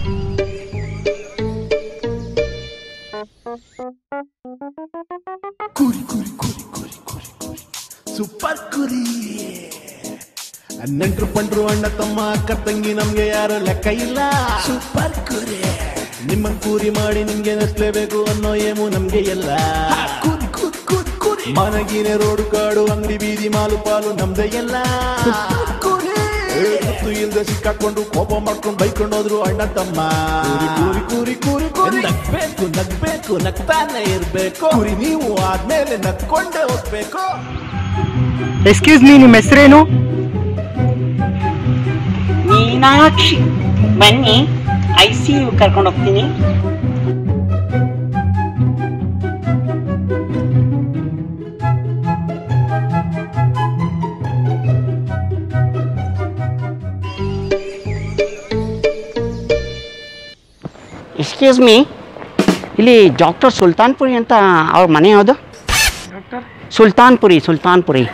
ಕುರಿ ಕುರಿ ಕುರಿ ಕುರಿ ಕುರಿ ಕುರಿ ಸೂಪರ್ ಕುರಿ ನೆಂಟ್ರು ಪಂಡ್ರು ಅಣ್ಣ ತಮ್ಮ ಅಕ್ಕ ತಂಗಿ ನಮ್ಗೆ ಯಾರು ಲೆಕ್ಕ ಇಲ್ಲ ಸೂಪರ್ ಕುರಿ ನಿಮ್ಮನ್ ಕೂರಿ ಮಾಡಿ ನಿಮ್ಗೆ ನಸ್ಲೇಬೇಕು ಅನ್ನೋ ಏಮು ನಮ್ಗೆ ಎಲ್ಲ ಕುರಿ ಕುರಿ ಕುರಿ ಕುರಿ ಮನಗಿನ ರೋಡು ಕಾಡು ಅಂಗಡಿ ಬೀದಿ ಮಾಲು ಪಾಲು ನಮ್ದೇ ಎಲ್ಲ ಗೊತ್ತು ಇಲ್ದೆ ಸಿಕ್ಕಾಕೊಂಡು ಕೋಪ ಮಾಡ್ಕೊಂಡು ಬೈಕೊಂಡು ಹೋದ್ರು ಅಣ್ಣ ತಮ್ಮ ಕೂರಿ ಕೂರಿ ಕೂರಿ ಕೂರಿ ಕೂರಿ ನಗ್ಬೇಕು ನಗ್ಬೇಕು ನಗ್ತಾನೆ ಇರ್ಬೇಕು ಕುರಿ ನೀವು ಆದ್ಮೇಲೆ ನಗ್ಕೊಂಡೇ ಹೋಗ್ಬೇಕು ಎಕ್ಸ್ಕ್ಯೂಸ್ ಮೀ ನಿಮ್ಮ ಹೆಸರೇನು ಮೀನಾಕ್ಷಿ ಬನ್ನಿ ಐ ಸಿ ಯು ಕರ್ಕೊಂಡು ಹೋಗ್ತೀನಿ ಎಕ್ಸ್ಕ್ಯೂಸ್ ಮೀ ಇಲ್ಲಿ ಡಾಕ್ಟರ್ ಸುಲ್ತಾನ್ಪುರಿ ಅಂತ ಅವ್ರ ಮನೆ ಯಾವುದು ಸುಲ್ತಾನ್ಪುರಿ ಸುಲ್ತಾನ್ಪುರಿ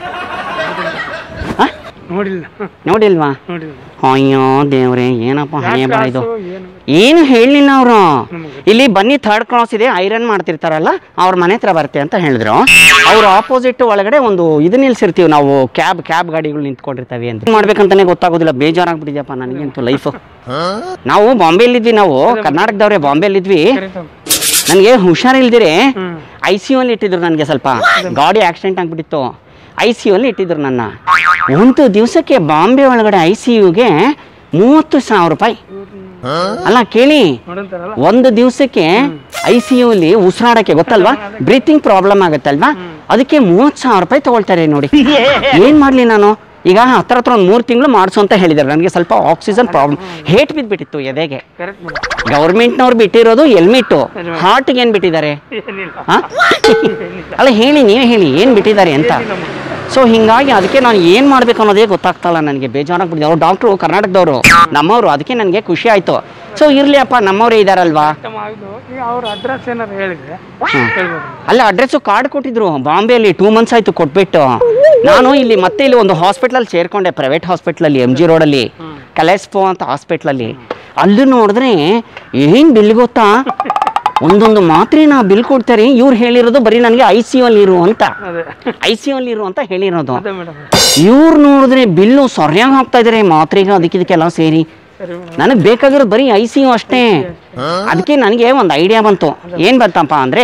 ಆ? ನೋಡಿಲ್ಲ ನೋಡಿಲ್ವಾ ನೋಡಿಲ್ಲ ಅಯ್ಯೋ ದೇವ್ರೆ ಏನಪ್ಪ ಹಣೆ ಬರ ಇದು ಏನು ಏನು ಹೇಳಲಿಲ್ಲ ಅವರು ಇಲ್ಲಿ ಬನ್ನಿ ಥರ್ಡ್ ಕ್ರಾಸ್ ಇದೆ ಐರನ್ ಮಾಡ್ತಿರ್ತಾರಲ್ಲ ಅವ್ರ ಮನೆ ಹತ್ರ ಬರ್ತೆ ಅಂತ ಹೇಳಿದ್ರು ಅವ್ರ ಆಪೋಸಿಟ್ ಒಳಗಡೆ ಒಂದು ಇದು ನಿಲ್ಸಿರ್ತೀವಿ ನಾವು ಕ್ಯಾಬ್ ಕ್ಯಾಬ್ ಗಾಡಿಗಳು ನಿಂತ್ಕೊಂಡಿರ್ತವೆ ಅಂತ ಏನ್ ಮಾಡ್ಬೇಕಂತಾನೆ ಗೊತ್ತಾಗೋದಿಲ್ಲ ಬೇಜಾರಾಗ್ಬಿಟ್ಟಿದ್ಯಪ್ಪ ನನಗಂತೂ ಲೈಫ್ ನಾವು ಬಾಂಬೆಲಿದ್ವಿ ನಾವು ಕರ್ನಾಟಕದವ್ರೆ ಬಾಂಬೆಲಿದ್ವಿ ನನಗೆ ಹುಷಾರಿಲ್ದಿರೆ ಐ ಸಿ ಯು ಅಲ್ಲಿ ಇಟ್ಟಿದ್ರು ನನಗೆ ಸ್ವಲ್ಪ ಗಾಡಿ ಆಕ್ಸಿಡೆಂಟ್ ಆಗ್ಬಿಟ್ಟಿತ್ತು ಐ ಸಿ ಯು ಅಲ್ಲಿ ಇಟ್ಟಿದ್ರು ನನ್ನ ಒಂದು ದಿವಸಕ್ಕೆ ಬಾಂಬೆ ಒಳಗಡೆ ಐ ಸಿ ಯುಗೆ ಮೂವತ್ತು ಸಾವಿರ ರೂಪಾಯಿ ಅಲ್ಲ ಕೇಳಿ ನೋಡಂತಾರಲ್ಲ ಒಂದು ದಿವಸಕ್ಕೆ ಐ ಸಿ ಯು ಅಲ್ಲಿ ಉಸಿರಾಡಕ್ಕೆ ಗೊತ್ತಲ್ವಾ ಬ್ರೀತಿಂಗ್ ಪ್ರಾಬ್ಲಮ್ ಆಗುತ್ತಲ್ವಾ ಅದಕ್ಕೆ ಮೂವತ್ತು ಸಾವಿರ ರೂಪಾಯಿ ತಗೊಳ್ತಾರೆ ನೋಡಿ ಏನ್ ಮಾಡ್ಲಿ ನಾನು ಈಗ ಹತ್ರ ಹತ್ರ ಒಂದು ಮೂರು ತಿಂಗಳು ಮಾಡಿಸು ಅಂತ ಹೇಳಿದ್ದಾರೆ ನನಗೆ ಸ್ವಲ್ಪ ಆಕ್ಸಿಜನ್ ಪ್ರಾಬ್ಲಮ್ ಹೇಟ್ ಬಿದ್ದುಬಿಟ್ಟಿತ್ತು ಎದೆಗೆ ಕರೆಕ್ಟ್ ಮೇಡಮ್ ಗೌರ್ಮೆಂಟ್ನವ್ರು ಬಿಟ್ಟಿರೋದು ಹೆಲ್ಮೆಟ್ಟು ಹಾರ್ಟ್ಗೆ ಏನು ಬಿಟ್ಟಿದ್ದಾರೆ ಏನಿಲ್ಲ ಹಾ? ಅಲ್ಲ ಹೇಳಿ ನೀವೇ ಹೇಳಿ ಏನು ಬಿಟ್ಟಿದ್ದಾರೆ ಅಂತ ಸೊ ಹಿಂಗಾಗಿ ಅದಕ್ಕೆ ನಾನು ಏನು ಮಾಡ್ಬೇಕು ಅನ್ನೋದೇ ಗೊತ್ತಾಗ್ತಲ್ಲ ನನಗೆ ಬೇಜಾರಾಗ್ಬಿಟ್ಟಿದೆ ಅವ್ರು ಡಾಕ್ಟ್ರು ಕರ್ನಾಟಕದವರು ನಮ್ಮವರು ಅದಕ್ಕೆ ನನಗೆ ಖುಷಿ ಆಯಿತು ಸೊ ಇರಲಿ ಅಪ್ಪ ನಮ್ಮವರೇ ಇದ್ದಾರಲ್ವಾ ಉತ್ತಮ ಆಯ್ತು ಈಗ ಅವ್ರ ಅಡ್ರೆಸ್ ಏನಾರು ಹೇಳಿದ್ರೆ ಹೇಳ್ಬೋದು ಅಲ್ಲ ಅಡ್ರೆಸ್ಸು ಕಾರ್ಡ್ ಕೊಟ್ಟಿದ್ರು ಬಾಂಬೆಯಲ್ಲಿ ಟೂ ಮಂತ್ಸ್ ಆಯ್ತು ಕೊಟ್ಬಿಟ್ಟು ನಾನು ಇಲ್ಲಿ ಮತ್ತೆ ಇಲ್ಲಿ ಒಂದು ಹಾಸ್ಪಿಟ್ಲಲ್ಲಿ ಸೇರ್ಕೊಂಡೆ ಪ್ರೈವೇಟ್ ಹಾಸ್ಪಿಟ್ಲಲ್ಲಿ ಎಮ್ ಜಿ ರೋಡಲ್ಲಿ ಕಲೆಸ್ಪೋ ಅಂತ ಹಾಸ್ಪಿಟ್ಲಲ್ಲಿ ಅಲ್ಲಿ ನೋಡಿದ್ರೆ ಏನು ಬಿಲ್ ಗೊತ್ತಾ ಒಂದೊಂದು ಮಾತ್ರೆ ನಾ ಬಿಲ್ ಕೊಡ್ತಾರೆ ಇವ್ರು ಹೇಳಿರೋದು ಬರೀ ನನಗೆ ಐ ಸಿ ಯು ಅಲ್ಲಿ ಇರು ಅಂತ ಅದೇ ಐ ಸಿ ಯು ಅಲ್ಲಿ ಇರು ಅಂತ ಹೇಳಿರೋದು ಅದೇ ಮೇಡಮ್ ಇವ್ರು ನೋಡಿದ್ರೆ ಬಿಲ್ಲು ಸರಿಯಾಗಿ ಹಾಕ್ತಾ ಇದಾರೆ ಮಾತ್ರೆಗೆ ಅದಕ್ಕೆ ಇದಕ್ಕೆಲ್ಲ ಸೇರಿ ಸರಿ ಮೇಡಮ್ ನನಗೆ ಬೇಕಾಗಿರೋದು ಬರೀ ಐ ಸಿ ಯು ಅಷ್ಟೇ ಅದಕ್ಕೆ ನನಗೆ ಒಂದು ಐಡಿಯಾ ಬಂತು ಏನು ಬಂತಪ್ಪ ಅಂದರೆ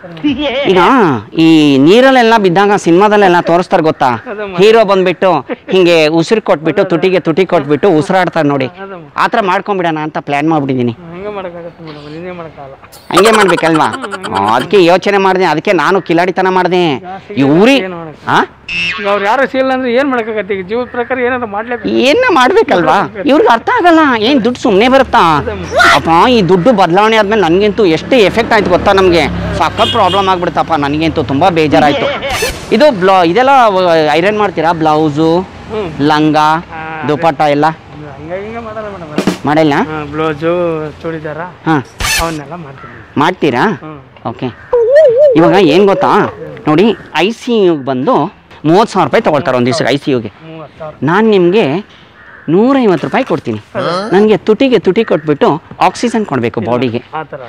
ಈಗ ಈ ನೀರಲ್ಲೆಲ್ಲ ಬಿದ್ದಾಗ ಸಿನಿಮಾದಲ್ಲೆಲ್ಲ ತೋರಿಸ್ತಾರೆ ಗೊತ್ತಾ ಹೀರೋ ಬಂದ್ಬಿಟ್ಟು ಹಿಂಗೆ ಉಸಿರು ಕೊಟ್ಬಿಟ್ಟು ತುಟಿಗೆ ತುಟಿ ಕೊಟ್ಬಿಟ್ಟು ಉಸಿರಾಡ್ತಾರೆ ನೋಡಿ ಅದಮ್ಮ ಆ ಥರ ಮಾಡ್ಕೊಂಬಿಡೋಣ ಅಂತ ಪ್ಲ್ಯಾನ್ ಮಾಡ್ಬಿಟ್ಟಿದ್ದೀನಿ ಹಂಗೆ ಮಾಡೋಕ್ಕಾಗತ್ತೆ ಮೇಡಮ್ ನೀನೇ ಮಾಡೋಕ್ಕಾಗಲ್ಲ ಹಂಗೆ ಮಾಡ್ಬೇಕಲ್ವಾ ಆ, ಅದಕ್ಕೆ ಯೋಚನೆ ಮಾಡಿದೆ ಅದಕ್ಕೆ ನಾನು ಕಿಲಾಡಿತನ ಮಾಡಿದೆ ಇವ್ರಿ ಏನು ಮಾಡಕ್ಕೆ ಆ ಈಗ ಅವ್ರು ಯಾರು ಸೀಲ್ ಅಂದ್ರೆ ಏನು ಮಾಡೋಕ್ಕಾಗತ್ತೆ ಈಗ ಜೀವದ ಪ್ರಕಾರ ಏನಾದ್ರು ಮಾಡ್ಲೇಬೇಕು ಏನ ಮಾಡ್ಬೇಕಲ್ವಾ ಇವ್ರಿಗೆ ಅರ್ಥ ಆಗಲ್ಲ ಏನ್ ದುಡ್ಡು ಸುಮ್ಮನೆ ಬರುತ್ತಾ ಅಪ್ಪ ಈ ದುಡ್ಡು ಬದಲಾವಣೆ ಆದ್ಮೇಲೆ ನನಗಂತೂ ಎಷ್ಟು ಎಫೆಕ್ಟ್ ಆಯ್ತು ಗೊತ್ತಾ ನಮಗೆ ಸಖತ್ ಪ್ರಾಬ್ಲಮ್ ಆಗ್ಬಿಡುತ್ತಪ್ಪ ನನಗಂತೂ ತುಂಬಾ ಬೇಜಾರಾಯ್ತು ಇದು ಬ್ಲೌ ಇದೆಲ್ಲ ಐರನ್ ಮಾಡ್ತೀರಾ ಬ್ಲೌಸು ಹ್ಮ್. ಲಂಗ ದುಪಟ್ಟ ಎಲ್ಲ ಹಂಗೆ ಹಿಂಗೆ ಮಾಡಲ್ಲ ಮೇಡಮ್ ಮಾಡಿಲ್ಲ ಹಾಂ ಬ್ಲೌಸು ಚೂಡಿದಾರ ಹಾ ಅವನ್ನೆಲ್ಲ ಮಾಡ್ತೀನಿ ಮಾಡ್ತೀರಾ ಹ್ಞೂ ಓಕೆ ಇವಾಗ ಏನು ಗೊತ್ತಾ ನೋಡಿ ಐ ಸಿ ಯುಗೆ ಬಂದು ಮೂವತ್ತು ಸಾವಿರ ರೂಪಾಯಿ ತೊಗೊಳ್ತಾರೆ ಒಂದು ದಿವಸ ಐ ಸಿ ಯುಗೆ ಮೂವತ್ತು ಸಾವಿರ ನಾನು ನಿಮಗೆ ನೂರೈವತ್ತು ರೂಪಾಯಿ ಕೊಡ್ತೀನಿ ನನಗೆ ತುಟಿಗೆ ತುಟಿ ಕೊಟ್ಬಿಟ್ಟು ಆಕ್ಸಿಜನ್ ಕೊಡಬೇಕು ಬಾಡಿಗೆ ಆ ಥರ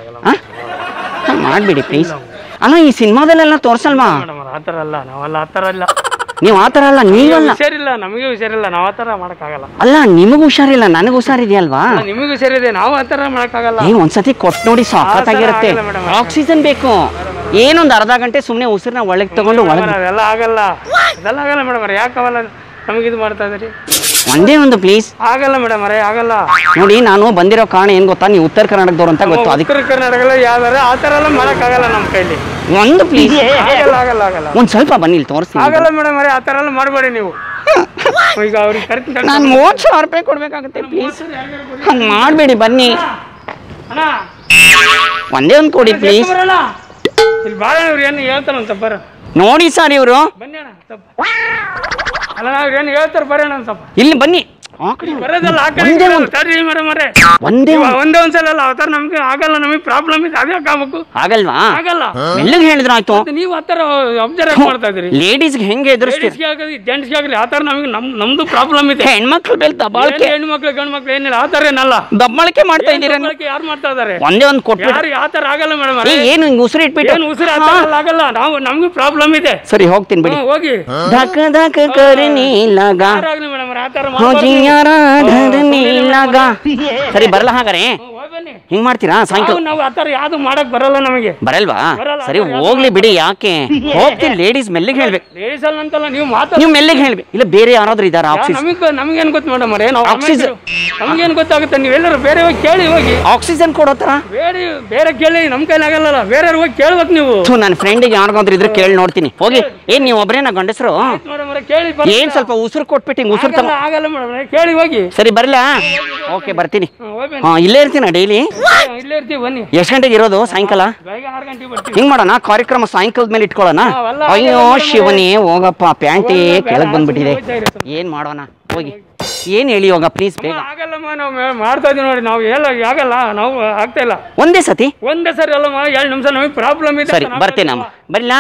ಆಗಲ್ಲ ಮಾಡಿಬಿಡಿ ಪ್ಲೀಸ್ ಅಲ್ಲ ಈ ಸಿನಿಮಾದಲ್ಲೆಲ್ಲ ತೋರಿಸಲ್ವಾ ಮೇಡಮ್ ಆ ಥರ ಅಲ್ಲ ನಾವೆಲ್ಲ ಆ ಥರ ಇಲ್ಲ ನೀವು ಆ ಥರ ಅಲ್ಲ ನೀವಲ್ಲ ಹುಷಾರಿಲ್ಲ ನಮಗೆ ಹುಷಾರಿಲ್ಲ ನಾವು ಆ ಥರ ಮಾಡೋಕ್ಕಾಗಲ್ಲ ಅಲ್ಲ ನಿಮಗೆ ಹುಷಾರಿಲ್ಲ ನನಗೆ ಹುಷಾರಿದೆಯಲ್ವಾ ನಿಮಗೆ ಹುಷಾರಿದೆ ನಾವು ಆ ಥರ ಮಾಡೋಕ್ಕಾಗಲ್ಲ ನೀವು ಒಂದ್ಸತಿ ಕೊಟ್ಟು ನೋಡಿ ಸಾಕತ್ತಾಗಿರುತ್ತೆ ಆಗಲ್ಲ madam. ಆಕ್ಸಿಜನ್ ಬೇಕು ಏನೊಂದು ಅರ್ಧ ಗಂಟೆ ಸುಮ್ಮನೆ ಉಸಿರನ್ನ ಒಳಗೆ ತಗೊಂಡು ಒಳಗೆ ಅದೆಲ್ಲ ಆಗಲ್ಲ ಅದೆಲ್ಲ ಆಗಲ್ಲ ಮೇಡಮ್ ಯಾಕವಲ್ಲ ನಮಗೆ ಇದು ಮಾಡ್ತಾ ಇದ್ರಿ ಒಂದೇ ಒಂದು ಪ್ಲೀಸ್ ಆಗಲ್ಲ ಮೇಡಮ್ ಅರೇ ಆಗಲ್ಲ ನೋಡಿ ನಾನು ಬಂದಿರೋ ಕಾರಣ ಏನು ಗೊತ್ತಾ ನೀವು ಉತ್ತರ ಕರ್ನಾಟಕದವ್ರು ಅಂತ ಗೊತ್ತು ಅದಕ್ಕೆ ಉತ್ತರ ಕರ್ನಾಟಕದಲ್ಲಿ ಯಾವ್ದಾರ ಆ ಥರ ಎಲ್ಲ ಮಾಡೋಕ್ಕಾಗಲ್ಲ ನಮ್ಮ ಕೈಲಿ ಒಂದು ಪ್ಲೀಸ್ ಆಗಲ್ಲ ಆಗಲ್ಲ ಆಗಲ್ಲ ಒಂದು ಸ್ವಲ್ಪ ಬನ್ನಿ ಇಲ್ಲಿ ತೋರಿಸ್ತೀನಿ ಆಗಲ್ಲ ಮೇಡಮ್ ಅರೇ ಆ ಥರ ಎಲ್ಲ ಮಾಡಬೇಡಿ ನೀವು ಈಗ ಅವ್ರಿಗೆ ಕರ್ಕೊಂಡು ನಾನು ಮೂವತ್ತು ಸಾವಿರ ರೂಪಾಯಿ ಕೊಡ್ಬೇಕಾಗುತ್ತೆ ಪ್ಲೀಸ್ ಹಂಗೆ ಮಾಡಬೇಡಿ ಬನ್ನಿ ಅಣ್ಣ ಒಂದೇ ಒಂದು ಕೊಡಿ ಪ್ಲೀಸ್ ಬರೋಣ ಇಲ್ಲಿ ಬಾಳ ಇವ್ರು ಏನು ಹೇಳ್ತಾರಂತ ಬರ ನೋಡಿ ಸರ್ ಇವರು ಬನ್ನಿ ಅಣ್ಣ ಸ್ವಲ್ಪ ಅಲ್ಲ ನಾವು ಏನು ಹೇಳ್ತಾರೆ ಬರೋಣ ಸ್ವಲ್ಪ ಇಲ್ಲಿ ಬನ್ನಿ ಆ ಕಡೆ ಬರೋದಲ್ಲ ಆ ಕಡೆ ಒಂದೇ ಬರೋದು. ಒಂದು ತಡ್ರಿ ಮರೆ ಮರೆ ಒಂದೇ ಇವಾಗ ಒಂದು ಒಂದೇ ಒಂದ್ಸಲ ಅಲ್ಲ ಆ ಥರ ನಮ್ಗೆ ಆಗಲ್ಲ ನಮಗೆ ಪ್ರಾಬ್ಲಮ್ ಇದೆ ಅದೇ ಆಗ್ಬೇಕು ಆಗಲ್ವಾ ಆಗಲ್ಲ ಮೆಲ್ಲಗೆ ಹೇಳಿದ್ರೆ ಆಯ್ತು ಮತ್ತೆ ನೀವು ಆ ಥರ ಅಬ್ಸರ್ವ್ ಮಾಡ್ತಾ ಇದ್ದೀರಿ ಲೇಡೀಸ್ಗೆ ಹೆಂಗೆ ಎದುರಿಸ್ತೀರಿ ಲೇಡೀಸ್ಗೆ ಆಗಲಿ ಜೆಂಟ್ಸ್ಗೆ ಆಗಲಿ ಆ ಥರ ನಮಗೆ ನಮ್ ನಮ್ದು ಪ್ರಾಬ್ಲಮ್ ಇದೆ ಹೆಣ್ಮಕ್ಳು ಮೇಲೆ ದಬ್ಬಾಳಿಕೆ ಹೆಣ್ಣು ಮಕ್ಳು ಗಂಡು ಮಕ್ಳು ಏನಿಲ್ಲ ಆ ಥರ ಏನಲ್ಲ ದಬ್ಬಾಳಿಕೆ ಮಾಡ್ತಾ ಇದ್ದೀರ ಯಾರು ಮಾಡ್ತಾ ಇದಾರೆ ಒಂದೇ ಒಂದು ಕೊಟ್ಬಿಟ್ಟು ಯಾರು ಆ ಥರ ಆಗಲ್ಲ ಮೇಡಮ್ ಏ, ಏನು ಹಿಂಗ್ ಉಸಿರು ಇಟ್ಬಿಟ್ಟು ಏನು ಉಸಿರು ಆ ಥರ ಎಲ್ಲ ಆಗಲ್ಲ ನಾವು ನಮ್ಗೂ ಪ್ರಾಬ್ಲಮ್ ಇದೆ ಸರಿ ಹೋಗ್ತೀನಿ ಬಿಡಿ ಹ್ಮ್, ಹೋಗಿ ಧಕ ಧಕ ಕರ್ನಿ ಲಗ ಯಾರಾಗ್ಲಿ ಮೇಡಮ್ ಆ ಥರ ಹೋ ಮಾಡ್ಬಾರ್ದು. ಜಿಯಾರ ಧರ್ನಿ ಲಗ ಸರಿ ಬರಲ್ಲ ಹಾಗಾರೆ ಹ್ಮ್, ಹೋಗ್ ಬನ್ನಿ ಹಿಂಗ್ ಮಾಡ್ತೀರಾ ಸಾಯಂಕಾಲ ನಾವು ನಾವು ಆ ಥರ ಯಾವ್ದು ಮಾಡಕ್ ಬರಲ್ಲ ನಮಗೆ ಬರಲ್ವಾ ಬರಲ್ಲ, ಸರಿ ಅದು ಯಾವ್ದು ಹೋಗ್ಲಿ ಬಿಡಿ ಯಾಕೆ ಹೋಗ್ತೀನಿ ಲೇಡೀಸ್ ಮೆಲ್ಲಿಗೆ ಹೇಳ್ಬೇಕು ಲೇಡೀಸ್ ಅಲ್ಲಿ ಅಂತಲ್ಲ ನೀವು ಮಾತಾಡ ನೀವು ಮೆಲ್ಲಿಗೆ ಹೇಳ್ಬೇಕು ಇಲ್ಲ ಬೇರೆ ಯಾರಾದ್ರೂ ಇದಾರ ಆಕ್ಸಿಜನ್ ನಮಗೆ ನಮಗೇನು ಗೊತ್ತು ಮೇಡಮ್ ಅರೇ ನಾವು Oxygen. ನಮಗೇನು ಗೊತ್ತಾಗುತ್ತೆ ನೀವೆಲ್ಲರೂ ಬೇರೆ ಹೋಗಿ ಕೇಳಿ ಹೋಗಿ ಆಕ್ಸಿಜನ್ ಕೊಡೋ ತರ ಬೇರೆ ಬೇರೆ ಕೇಳಿ ನಮ್ಮ ಕೈಲಿ ಆಗಲ್ಲ ಬೇರೆ ಹೋಗಿ ಕೇಳ್ಬೇಕು ನೀವು ಥು, ನನ್ನ ಫ್ರೆಂಡಿಗೆ ಯಾರಿಗಾದ್ರೂ ಇದ್ರೆ ಕೇಳಿ ನೋಡ್ತೀನಿ ಹೋಗಿ ಏನ್ ನೀವು ಒಬ್ರೇನ ಗಂಡಸರು ಮೇಡಮ್ ಅವರೇ ಕೇಳಿ ಬರ್ತೀರಾ? ಏನ್ ಸ್ವಲ್ಪ ಉಸಿರು ಕೊಟ್ಬಿಟ್ಟು ಹಿಂಗ್ ಉಸಿರು ತಮ್ಮ ಆಗಲ್ಲ ಆಗಲ್ಲ ಮೇಡಮ್ ಅವರೇ ಕೇಳಿ ಹೋಗಿ ಸರಿ ಬರ್ಲಾ ಓಕೆ ಬರ್ತೀನಿ ಹ್ಮ್, ಹೋಗಿ ಬನ್ನಿ. ಹಾ ಇಲ್ಲೇ ಇರ್ತೀನ ಡೈಲಿ ಹ್ಮ್, ಇಲ್ಲೇ ಇರ್ತೀವಿ ಬನ್ನಿ ಎಷ್ಟು ಗಂಟೆಗೆ ಇರೋದು ಸಾಯಂಕಾಲ ಬೆಳಗ್ಗೆ ಆರು ಗಂಟೆಗೆ ಬರ್ತೀವಿ ಹಿಂಗ್ ಮಾಡೋಣ ಕಾರ್ಯಕ್ರಮ ಸಾಯಂಕಾಲದ ಮೇಲೆ ಇಟ್ಕೊಳ್ಳೋಣ ಹಾ, ಅಲ್ಲ, ಅಯ್ಯೋ ಹಾಗೆಲ್ಲ ಮಾಡೋಣ. ಶಿವನೇ ಹೋಗಪ್ಪ ಪ್ಯಾಂಟೇ ಹೋಗಲ್ಲ, ಕೆಳಗ್ ಬೇಡ, ಬಂದ್ಬಿಟ್ಟಿದೆ ಹೋಗ್ತಾ ಇರಿ ಸ್ವಲ್ಪ. ಏನ್ ಮಾಡೋಣ ಹೋಗಿ ಏನ್ ಹೇಳಿ ಹೋಗ ಪ್ಲೀಸ್ ಬೇಗ ಅಮ್ಮ, ಆಗಲ್ಲಮ್ಮ ನಾವು ಮೇ- ಮಾಡ್ತಾ ಇದೀವಿ ನೋಡಿ ನಾವು ಎಲ್ಲ ಆಗಲ್ಲ ನಾವು ಆಗ್ತಾ ಇಲ್ಲ ಒಂದೇ ಸತಿ ಒಂದೇ ಸರಿ ಅಲ್ಲಮ್ಮ ಎರಡು ನಿಮಿಷ ನಮಗೆ ಪ್ರಾಬ್ಲಮ್ ಇದೆ ಸರಿ ಅಂತ ಬರ್ತೀನಮ್ಮ ಬರ್ಲಾ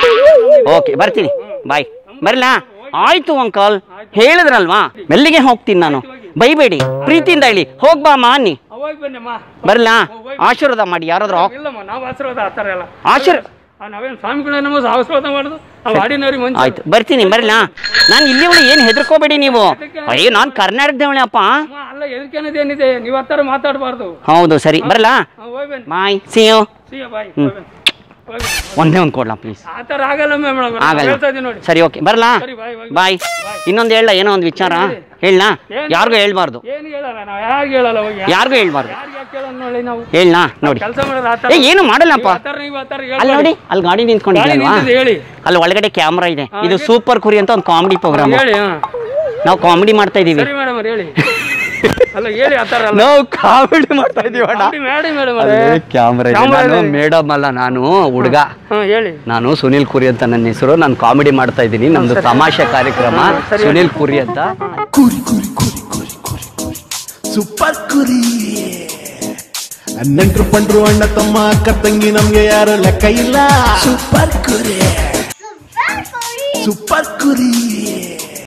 ಓಕೆ ಬರ್ತೀನಿ ಬಾಯ್ ಬರ್ಲಾ ಆಯ್ತು ಅಂಕಲ್ ಹೇಳಿದ್ರಲ್ವಾ ಮೆಲ್ಲಿಗೆ ಹೋಗ್ತೀನಿ ನಾನು ಬೈಬೇಡಿ ಪ್ರೀತಿಯಿಂದ ಹೇಳಿ ಹೋಗ್ಬಾ ಅಮ್ಮ ಅನ್ನಿ ಹೋಗಿ ಬನ್ನಿಮ್ಮ ಬರ್ಲಾ ಆಶೀರ್ವಾದ ಮಾಡಿ ಯಾರಾದ್ರೂ ಆ- ಇಲ್ಲಮ್ಮ ನಾವು ಆಶೀರ್ವಾದ ಆ ಥರ ಎಲ್ಲ ಆಶೀರ್ ಆ, ನಾವೇನು ಸ್ವಾಮಿಗಳೇ ನಮ್ಮ ಆಶೀರ್ವಾದ ಮಾಡುದು ನಾವು ಆಡಿನವ್ರಿಗೆ ಮಂಚ ಆಯ್ತು ಬರ್ತೀನಿ ಬರ್ಲಾ ನಾನು ಇಲ್ಲಿ ಅವಳು ಏನು ಹೆದರ್ಕೋಬೇಡಿ ನೀವು ಅಯ್ಯೋ ನಾನು ಕರ್ನಾಟಕದವಳೆ ಅಪ್ಪ ಅಮ್ಮ, ಅಲ್ಲ ಎದಕ್ಕೇನಿದೆ ನೀವು ಆ ಥರ ಮಾತಾಡಬಾರ್ದು ಹೌದು ಸರಿ ಬರ್ಲಾ ಹೋಗಿ ಬನ್ನಿ ಬಾಯ್ ಸಿ ಯು ಸಿಯ ಬಾಯ್ ಹೋಗಿ ಬನ್ನಿ. ಹೋಗಿ ಬನ್ನಿ. ಒಂದೇ ಒಂದು ಕೊಡ್ಲಾ ಪ್ಲೀಸ್ ಆ ಥರ ಆಗಲ್ಲ ಮೇಡಮ್ ಆಗಲ್ಲ ಹೇಳ್ತಾ ಇದೀನಿ ನೋಡಿ ಸರಿ ಓಕೆ ಬರ್ಲಾ ಸರಿ ಬಾಯ್ ಬಾಯ್ ಬಾಯ್ ಇನ್ನೊಂದು ಹೇಳ ಏನೋ ಒಂದು ವಿಚಾರ ಹೇಳಲಾ ಯಾರಿಗೂ ಹೇಳ್ಬಾರ್ದು ಏನು ಹೇಳಲ್ಲ ನಾವು ಯಾರಿಗೆ ಹೇಳಲ್ಲ ಹೋಗಿ ಯಾರಿಗೂ ಹೇಳ್ಬಾರ್ದು ಯಾರಿಗೆ ಯಾಕೆ ಹೇಳೋಣ ನೋಡಿ ನಾವು ಹೇಳಲಾ ನೋಡಿ ಕೆಲಸ ಮಾಡೋದು ಆ ಥರ ಏ ಏನು ಮಾಡಲ್ಲಪ್ಪ ಆ ಥರ ನೀವು ಆ ಥರ ಅಲ್ಲಿ ನೋಡಿ ಅಲ್ಲಿ ಗಾಡಿ ಗಾಡಿ ನಿಂತ್ಕೊಂಡಿದ್ಯಲ್ವಾ ನಿಂತಿದೆ ಹೇಳಿ ಅಲ್ಲಿ ಒಳಗಡೆ ಕ್ಯಾಮ್ರಾ ಇದೆ ಇದು ಸೂಪರ್ ಕುರಿ ಅಂತ ಒಂದು ಕಾಮಿಡಿ ಪ್ರೋಗ್ರಾಮ್ ಹೇಳಿ ಹಾ ನಾವು ಕಾಮಿಡಿ ಮಾಡ್ತಾ ಇದೀವಿ ಸರಿ ಮೇಡಮ್ ಹೇಳಿ ಅಲ್ಲ ಹೇಳಿ ಆ ಥರ ಅಲ್ಲ ನಾವು ಕಾಮಿಡಿ ಮಾಡ್ತಾ ಇದೀವಿ ಮಾಡಿ ಮಾಡಿ ಮೇಡಮ್ ಕ್ಯಾಮ್ರಾ ಇದೆ Camera ನಾನು ಇದೆ. ಮೇಡಮ್ ಅಲ್ಲ ನಾನು ಹುಡುಗ ಹಾಂ ಹೇಳಿ ನಾನು ಸುನಿಲ್ ಕುರಿ ಅಂತ ನನ್ನ ಹೆಸರು ನಾನು ಕಾಮಿಡಿ ಮಾಡ್ತಾ ಇದ್ದೀನಿ ನಮ್ದು ತಮಾಷೆ ಕಾರ್ಯಕ್ರಮ ಸುನಿಲ್ ಕುರಿ ಅಂತ ಕುರಿ ಕುರಿ ಕುರಿ ಕುರಿ ಕುರಿ ಕುರಿ ಸೂಪರ್ ಕುರಿ ನೆಂಟ್ರು ಪಂಡ್ರು ಅಣ್ಣ ತಮ್ಮ ಅಕ್ಕ ತಂಗಿ ನಮ್ಗೆ ಯಾರು ಲೆಕ್ಕ ಇಲ್ಲ ಸೂಪರ್ ಕುರಿ ಸೂಪರ್ ಕುರಿ